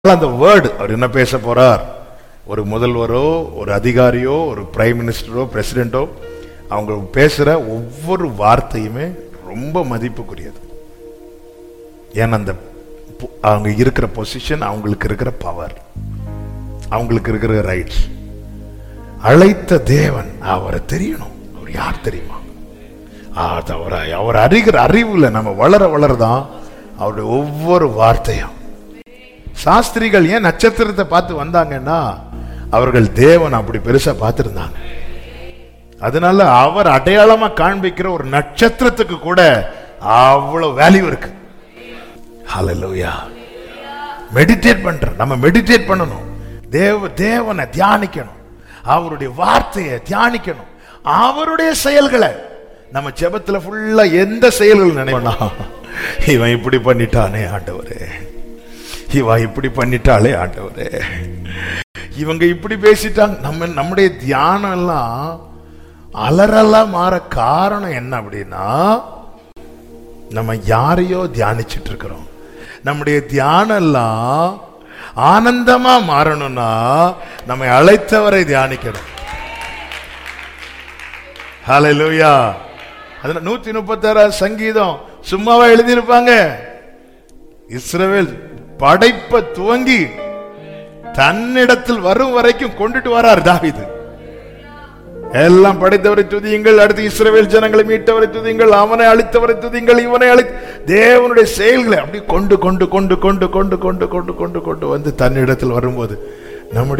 அந்த வேர்டு அவர் என்ன பேச போறார் ஒரு முதல்வரோ ஒரு அதிகாரியோ ஒரு பிரைம் மினிஸ்டரோ பிரசிடென்ட்டோ அவங்க பேசுற ஒவ்வொரு வார்த்தையுமே ரொம்ப மதிப்புக்குரியது ஏன்னா அந்த பொ- அவங்க இருக்கிற பொசிஷன் அவங்களுக்கு இருக்கிற பவர் அவங்களுக்கு இருக்கிற ரைட்ஸ் அழைத்த தேவன் அவரை தெரியணும் அவர் யார் தெரியுமா அது அவர் அவர் அறிகிற அறிவுல நம்ம வளர வளரதான் அவருடைய ஒவ்வொரு வார்த்தையும் சாஸ்திரிகள் ஏன் நட்சத்திரத்தை பார்த்து வந்தாங்கன்னா அவர்கள் தேவன் அப்படி பெருசா பார்த்திருந்தாங்க அதனால அவர் அடையாளமா காண்பிக்கிற ஒரு நட்சத்திரத்துக்கு கூட அவ்வளவு வேல்யூ இருக்கு ஹalleluya மெடிடேட் பண்ற நம்ம மெடிடேட் பண்ணணும் தேவ தேவனை தியானிக்கணும் அவருடைய வார்த்தையை தியானிக்கணும் அவருடைய செயல்களை நம்ம ஜெபத்துல ஃபுல்லா எந்த செயல்கள் நினைவனா இவன் இப்படி பண்ணிட்டானே ஆண்டவரே இவன் இப்படி பண்ணிட்டாளே ஆண்டவரே இவங்க இப்படி பேசிட்டாங்க நம்ம நம்முடைய தியானம் எல்லாம் அலறலா மாற காரணம் என்ன அப்படின்னா நம்ம யாரையோ தியானிச்சிட்டு இருக்கிறோம் நம்முடைய தியானம் எல்லாம் ஆனந்தமா மாறணும்னா நம்மை அழைத்தவரை தியானிக்கணும் ஹalleluya அதுல நூத்தி முப்பத்தாறு சங்கீதம் சும்மாவா எழுதியிருப்பாங்க இஸ்ரவேல் படைப்ப துவங்கி தன்னிடத்தில் வரும் வரைக்கும் கொண்டுட்டு வரார் தாவீது எல்லாம் படைத்தவரை துதியுங்கள் அடுத்து இஸ்ரவேல் ஜனங்களை மீட்டவரை துதியுங்கள் அவனை அழித்தவரை துதியுங்கள் இவனை அழி தேவனுடைய செயல்களை அப்படி கொண்டு கொண்டு கொண்டு கொண்டு கொண்டு கொண்டு கொண்டு கொண்டு கொண்டு வந்து தன்னிடத்தில் வரும்போது நம்முடைய